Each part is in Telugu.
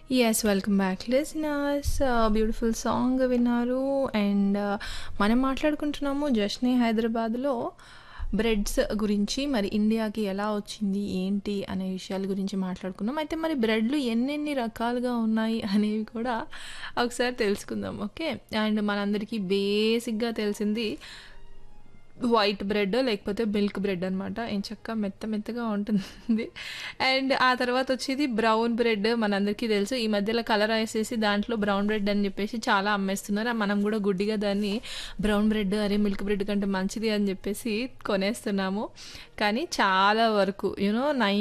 Yes. Welcome back listeners. Beautiful song విన్నారు. అండ్ మనం మాట్లాడుకుంటున్నాము 'జష్నే హైదరాబాద్‌లో' బ్రెడ్స్ గురించి. మరి ఇండియాకి ఎలా వచ్చింది? ఏంటి? అనే విషయాల గురించి మాట్లాడుకున్నాం. అయితే మరి బ్రెడ్‌లు ఎన్నెన్ని రకాలుగా ఉన్నాయి అనేవి కూడా ఒకసారి తెలుసుకుందాం. ఓకే. అండ్ మనందరికీ బేసిక్‌గా తెలిసింది వైట్ బ్రెడ్ లేకపోతే మిల్క్ బ్రెడ్ అనమాట. ఎంచక్కా మెత్త మెత్తగా ఉంటుంది. అండ్ ఆ తర్వాత వచ్చేది బ్రౌన్ బ్రెడ్ మనందరికీ తెలుసు. ఈ మధ్యలో కలర్ ఏసేసి దాంట్లో బ్రౌన్ బ్రెడ్ అని చెప్పేసి చాలా అమ్మేస్తున్నారు. మనం కూడా గుడ్డిగా దాన్ని బ్రౌన్ బ్రెడ్ అరే మిల్క్ బ్రెడ్ కంటే మంచిది అని చెప్పేసి కొనేస్తున్నాము. కానీ చాలా వరకు యూనో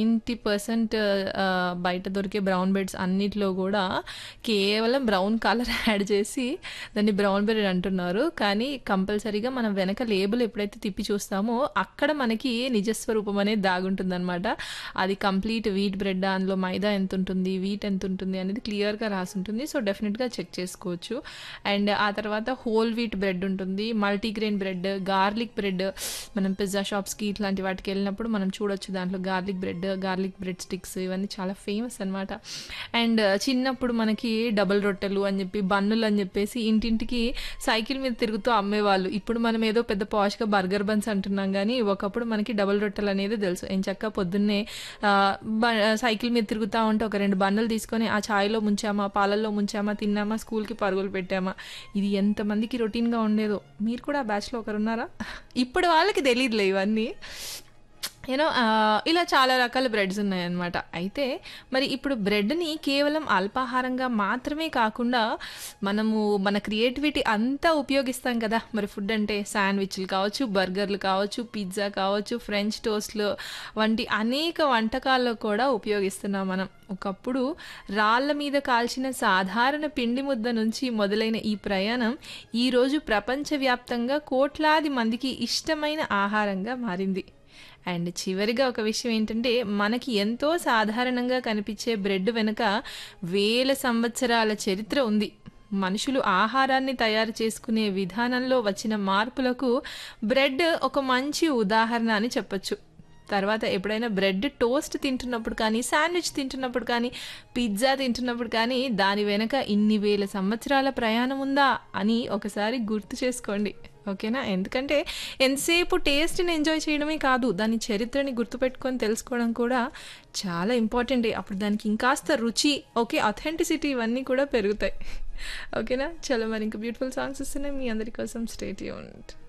90% ఆహ్, బయట దొరికే బ్రౌన్ బ్రెడ్స్ అన్నిట్లో కూడా కేవలం బ్రౌన్ కలర్ యాడ్ చేసి దాన్ని బ్రౌన్ బ్రెడ్ అంటున్నారు. కానీ కంపల్సరీగా మనం వెనక లేబుల్ ఎప్పుడైతే తిప్పి చూస్తామో అక్కడ మనకి నిజస్వరూపం అనేది దాగుంటుందనమాట. అది కంప్లీట్ వీట్ బ్రెడ్డా? అందులో మైదా ఎంతుంటుంది? వీట్ ఎంతుంటుంది? అనేది క్లియర్‌గా రాసుంటుంది. సో, డెఫినిట్‌గా చెక్ చేసుకోవచ్చు. అండ్ ఆ తర్వాత హోల్ వీట్ బ్రెడ్ ఉంటుంది. మల్టీగ్రెయిన్ బ్రెడ్, గార్లిక్ బ్రెడ్ మనం పిజ్జా షాప్స్‌కి ఇట్లాంటి వాటికి వెళ్ళినప్పుడు మనం చూడొచ్చు దాంట్లో garlic bread, garlic bread sticks ఇవన్నీ చాలా ఫేమస్ అనమాట. అండ్ చిన్నప్పుడు మనకి డబుల్ రొట్టెలు అని చెప్పి, బన్నులు అని చెప్పేసి ఇంటింటికి సైకిల్ మీద తిరుగుతూ అమ్మేవాళ్ళు. ఇప్పుడు మనం ఏదో పెద్ద పాష్‌గా బర్గర్ బన్స్ అంటున్నాం గానీ, ఒకప్పుడు మనకి డబుల్ రొట్టెలు అనేది తెలుసు. ఎంచక్కా పొద్దున్నే ఆహ్, బ సైకిల్ మీద తిరుగుతా ఉంటే ఒక 2 బన్నులు తీసుకొని ఆ చాయ్‌లో ముంచామా, పాలల్లో ముంచామా, తిన్నామా, స్కూల్‌కి పరుగులు పెట్టామా. ఇది ఎంతమందికి రొటీన్‌గా ఉండేదో. మీరు కూడా ఆ బ్యాచ్‌లో ఒకరున్నారా? ఇప్పుడు వాళ్ళకి తెలీదులే ఇవన్నీ. యూనో ఆహ్, ఇలా చాలా రకాల బ్రెడ్స్ ఉన్నాయన్నమాట. అయితే మరి ఇప్పుడు బ్రెడ్‌ని కేవలం అల్పాహారంగా మాత్రమే కాకుండా మనము మన క్రియేటివిటీ అంతా ఉపయోగిస్తాం కదా! మరి ఫుడ్ అంటే శాండ్‌విచ్‌లు కావచ్చు, బర్గర్‌లు కావచ్చు, పిజ్జా కావచ్చు, ఫ్రెంచ్ టోస్ట్‌లు వంటి అనేక వంటకాల్లో కూడా ఉపయోగిస్తున్నాం మనం. ఒకప్పుడు రాళ్ళ మీద కాల్చిన సాధారణ పిండి ముద్ద నుంచి మొదలైన ఈ ప్రయాణం ఈరోజు ప్రపంచవ్యాప్తంగా కోట్లాది మందికి ఇష్టమైన ఆహారంగా మారింది. అండ్ చివరిగా ఒక విషయం ఏంటంటే మనకి ఎంతో సాధారణంగా కనిపించే బ్రెడ్ వెనుక వేల సంవత్సరాల చరిత్ర ఉంది. మనుషులు ఆహారాన్ని తయారు చేసుకునే విధానంలో వచ్చిన మార్పులకు బ్రెడ్ ఒక మంచి ఉదాహరణ అని చెప్పొచ్చు. తర్వాత ఎప్పుడైనా బ్రెడ్ టోస్ట్ తింటున్నప్పుడు కానీ, శాండ్‌విచ్ తింటున్నప్పుడు కానీ, పిజ్జా తింటున్నప్పుడు కానీ దాని వెనక ఇన్ని వేల సంవత్సరాల ప్రయాణం ఉందా అని ఒకసారి గుర్తు చేసుకోండి. ఓకేనా? ఎందుకంటే ఎంతసేపు టేస్ట్‌ని ఎంజాయ్ చేయడమే కాదు, దాని చరిత్రని గుర్తుపెట్టుకొని తెలుసుకోవడం కూడా చాలా ఇంపార్టెంటే. అప్పుడు దానికి ఇంకాస్త రుచి, ఓకే అథెంటిసిటీ ఇవన్నీ కూడా పెరుగుతాయి. ఓకేనా? చలో మరి ఇంకా బ్యూటిఫుల్ సాంగ్స్ వస్తున్నాయి మీ అందరి కోసం. Stay tuned.